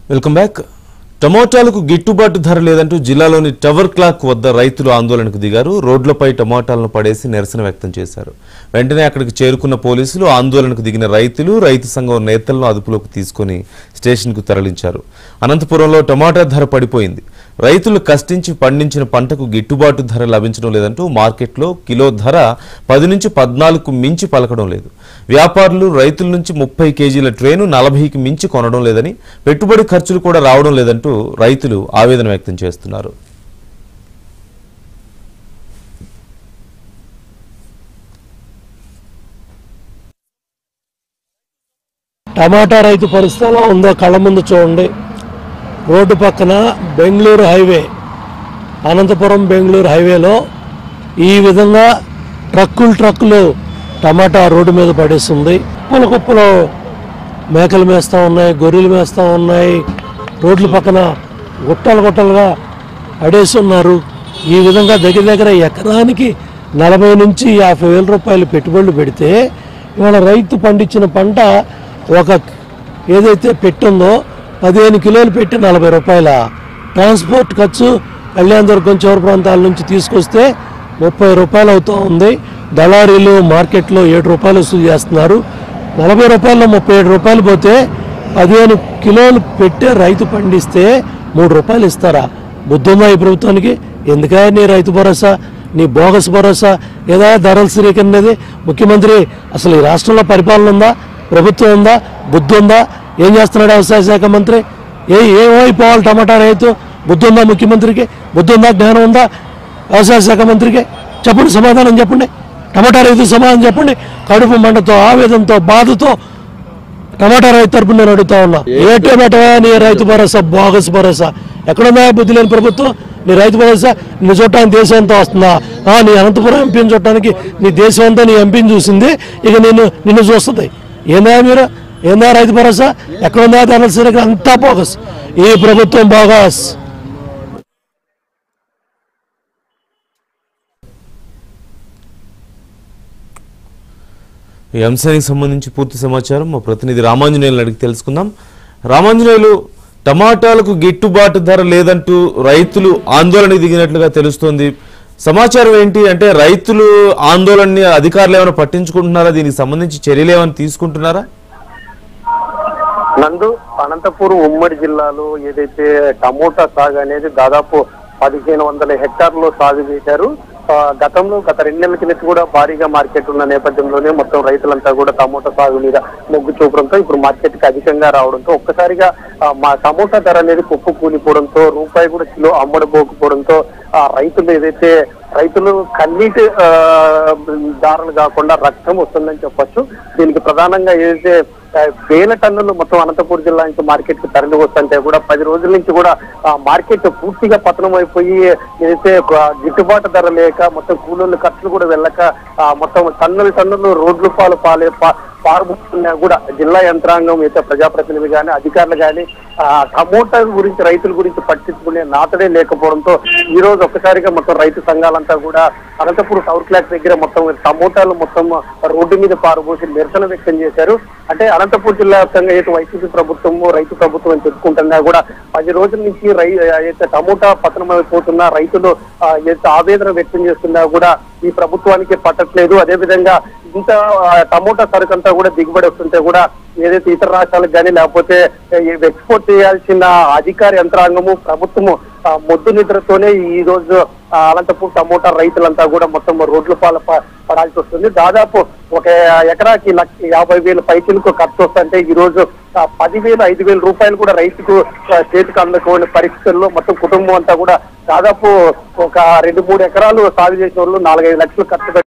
welcome back టమోటాలకు గిట్టుబాటు ధర లేదంటూ జిల్లాలోని టవర్ క్లాక్ వద్ద రైతులు ఆందోళనకు దిగారు రోడ్లపై టమోటాలను పడేసి నిరసన వ్యక్తం చేశారు వెంటనే అక్కడికి చేరుకున్న పోలీసులు ఆందోళనకు దిగిన రైతులు రైతు సంఘం నేతలను అదుపులోకి తీసుకుని స్టేషన్కు తరలించారు అనంతపురంలో టమాటా ధర పడిపోయింది రైతులు కష్టించి పండించిన పంటకు గిట్టుబాటు ధర లభించడం లేదంటూ మార్కెట్లో కిలో ధర పది నుంచి పద్నాలుగు మించి పలకడం లేదు వ్యాపారులు రైతుల నుంచి ముప్పై కేజీల ట్రేను నలభైకి మించి కొనడం లేదని పెట్టుబడి ఖర్చులు కూడా రావడం లేదంటూ రైతులు ఆవేదన వ్యక్తం చేస్తున్నారు టమాటా రైతు పరిస్థితి ఎలా ఉందో కళ్ళ ముందు చూడండి రోడ్డు పక్కన బెంగళూరు హైవే అనంతపురం బెంగళూరు హైవేలో ఈ విధంగా ట్రక్కులు ట్రక్కులు టమాటా రోడ్డు మీద పడేస్తుంది కుప్పలు కుప్పలు మేకలు మేస్తూ ఉన్నాయి గొర్రెలు మేస్తూ ఉన్నాయి రోడ్ల పక్కన గుట్టలు గుట్టలుగా అడేసి ఉన్నారు ఈ విధంగా దగ్గర దగ్గర ఎకరానికి నలభై నుంచి యాభై వేల రూపాయలు పెట్టుబడులు పెడితే ఇవాళ రైతు పండించిన పంట ఒక ఏదైతే పెట్టుందో పదిహేను కిలోలు పెట్టి నలభై రూపాయల ట్రాన్స్పోర్ట్ ఖర్చు కళ్యాణదుర్గం చివరి ప్రాంతాల నుంచి తీసుకొస్తే ముప్పై రూపాయలు అవుతూ ఉంది దళారీలు మార్కెట్లో ఏడు రూపాయలు వసూలు చేస్తున్నారు నలభై రూపాయల్లో ముప్పై ఏడు రూపాయలు పోతే పదిహేను కిలోలు పెట్టే రైతు పండిస్తే మూడు రూపాయలు ఇస్తారా బుద్ధుందా ఈ ప్రభుత్వానికి ఎందుకా నీ రైతు భరోసా నీ బోగస్ భరోసా ఏదా ధరల స్థిరీకరణది ముఖ్యమంత్రి అసలు ఈ రాష్ట్రంలో పరిపాలన ఉందా ప్రభుత్వం ఉందా బుద్ధి ఉందా ఏం చేస్తున్నాడు వ్యవసాయ శాఖ మంత్రి ఏ ఏమైపోవాలి టమాటా రైతు బుద్ధి ఉందా ముఖ్యమంత్రికి బుద్ధి ఉందా జ్ఞానం ఉందా వ్యవసాయ శాఖ మంత్రికి చెప్పండి సమాధానం చెప్పండి టమాటా రైతు సమాధానం చెప్పండి కడుపు మంటతో ఆవేదనతో బాధతో టమాటా రైతు తరపున నేను అడుగుతా ఉన్నా ఏటే పెట్టవా నీ రైతు భరోసా బోగస్ భరోసా ఎక్కడుందా బుద్ధి లేని ప్రభుత్వం నీ రైతు భరోసా నీ చూడటానికి దేశం అంతా వస్తుందా ఆ, నీ అనంతపురం ఎంపీని చూడటానికి నీ దేశం అంతా నీ ఎంపీని చూసింది ఇక నిన్ను నిన్ను చూస్తుంది ఏందా మీరు ఏందా రైతు భరోసా ఎక్కడుందా ధరల సరిగ్గా అంతా బోగస్ ఈ ప్రభుత్వం బోగస్ ఈ అంశానికి సంబంధించి పూర్తి సమాచారం మా ప్రతినిధి రామాంజనేయులు అడిగి తెలుసుకుందాం రామాంజనేయులు టమాటాలకు గిట్టుబాటు ధర లేదంటూ రైతులు ఆందోళనకు దిగినట్లుగా తెలుస్తోంది సమాచారం ఏంటి అంటే రైతులు ఆందోళనని అధికారులు ఏమైనా పట్టించుకుంటున్నారా దీనికి సంబంధించి చర్యలు ఏమైనా తీసుకుంటున్నారా నందు అనంతపూర్ ఉమ్మడి జిల్లాలో ఏదైతే టమోటా సాగు అనేది దాదాపు పదిహేను వందల హెక్టార్లో సాగు చేశారు ఆ, గతంలో గత రెండు నెలల కిందట కూడా భారీగా మార్కెట్ ఉన్న నేపథ్యంలోనే మొత్తం రైతులంతా కూడా టమోటా సాగు మీద మొగ్గు చూపడంతో ఇప్పుడు మార్కెట్ కి అధికంగా రావడంతో ఒక్కసారిగా ఆ, మా టమోటా ధర అనేది కుప్పు కూలిపోవడంతో రూపాయి కూడా కిలో అమ్మడబోకపోవడంతో ఆ రైతులు ఏదైతే రైతులు కన్నీటి ఆ, దారులు కాకుండా రక్తం వస్తుందని చెప్పొచ్చు దీనికి ప్రధానంగా ఏదైతే ఆ, వేల టన్నులు మొత్తం అనంతపూర్ జిల్లా నుంచి మార్కెట్ కి తరలి వస్తుంటే కూడా పది రోజుల నుంచి కూడా ఆ మార్కెట్ పూర్తిగా పతనం అయిపోయి ఏదైతే ఒక గిట్టుబాటు ధర లేక మొత్తం కూలీల ఖర్చులు కూడా వెళ్ళక ఆ, మొత్తం టన్నులు టన్నులు రోడ్లు పాలు పాలే పా- పారుబోతున్నా కూడా జిల్లా యంత్రాంగం అయితే ప్రజాప్రతినిధులు కానీ అధికారులు కానీ ఆ టమోటా గురించి రైతుల గురించి పట్టించుకునే నాతడే లేకపోవడంతో ఈ రోజు ఒక్కసారిగా మొత్తం రైతు సంఘాలంతా కూడా అనంతపురం టవర్ క్లాక్ దగ్గర మొత్తం టమోటాలు మొత్తం రోడ్డు మీద పారుబోసి నిరసన వ్యక్తం చేశారు అంటే అనంతపూర్ జిల్లా వ్యాప్తంగా అయితే వైసీపీ ప్రభుత్వము రైతు ప్రభుత్వం అని చెప్పుకుంటున్నా కూడా పది రోజుల నుంచి రై అయితే టమోటా పతనమైపోతున్నా రైతులు ఆ, ఏదైతే ఆవేదన వ్యక్తం చేస్తున్నా కూడా ఈ ప్రభుత్వానికి పట్టట్లేదు అదేవిధంగా ఇంత ఆ, టమోటా సరుకు అంతా కూడా దిగుబడి వస్తుంటే కూడా ఏదైతే ఇతర రాష్ట్రాలకు కానీ లేకపోతే ఎక్స్పోర్ట్ చేయాల్సిన అధికార యంత్రాంగము ప్రభుత్వము ఆ, మొద్దు నిద్రతోనే ఈ రోజు ఆ, అనంతపూర్ టమోటా రైతులంతా కూడా మొత్తం రోడ్ల పాల ప- పడాల్సి వస్తుంది దాదాపు ఒక ఎకరాకి లక్ష యాభై వేల పైసలకు ఖర్చు వస్తుంటే ఈ రోజు ఆ, పదివేలు ఐదు వేల రూపాయలు కూడా రైతుకు ఆ, చేతికి అందుకోని పరిస్థితుల్లో మొత్తం కుటుంబం అంతా కూడా దాదాపు ఒక రెండు మూడు ఎకరాలు సాగు చేసిన వాళ్ళు నాలుగైదు లక్షలు ఖర్చు పెట్టి